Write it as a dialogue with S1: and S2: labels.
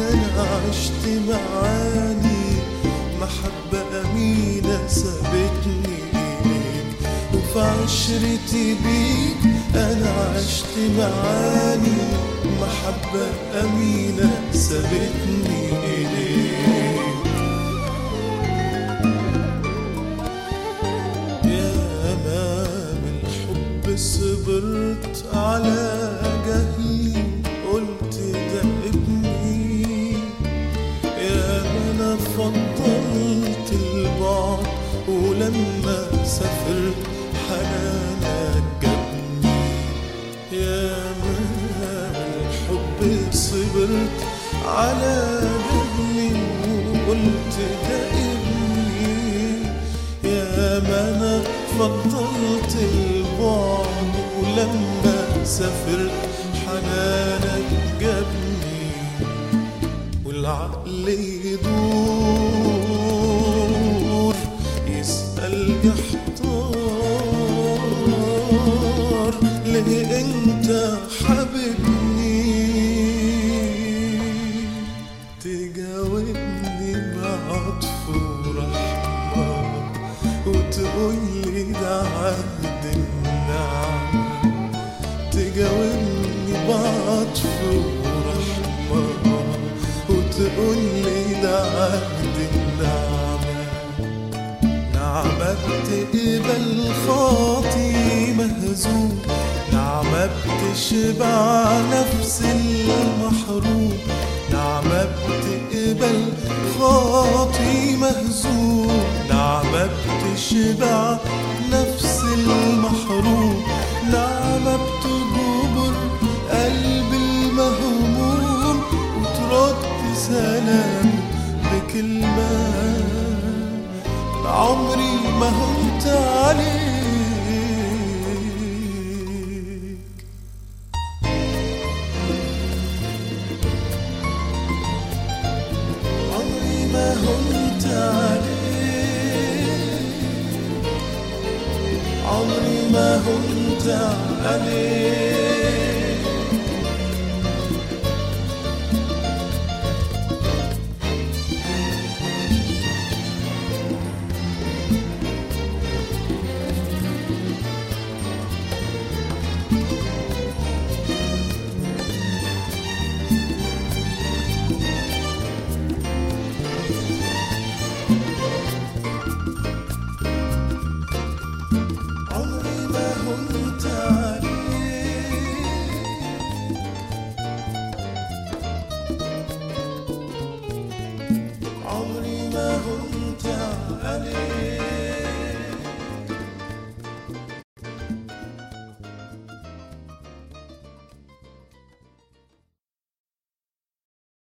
S1: أنا عشت معاني محبة أمينة سابتني إليك وفي عشرتي بيك أنا عشت معاني محبة أمينة سابتني إليك يا ما بالحب صبرت على جهلي قلت ده ابني يا ما انا فضلت البعد ولما سافرت حنانك جابني يا ما الحب صبرت على جهلي وقلت ده ابني يا ما انا فضلت البعد ولما سافرت حنانك جابني والعقل يدور يسأل يحتار ليه انت حبيبني تجاوبني بعطف ورحمة وتقولي ده عهد النعمة تجاوبني بعطف ورحمة وتقولي ده عهد النعمة نعمة بتقبل خاطي مهزوم نعمة بتشبع نفس المحروم نعمة بتقبل خاطي مهزوم نعمة بتشبع نفس المحروم نعمة بتجبر قلب المهموم وترد سلام بكلمة عمري ما هنت عليك عمري ما هنت عليك عمري ما هنت عليك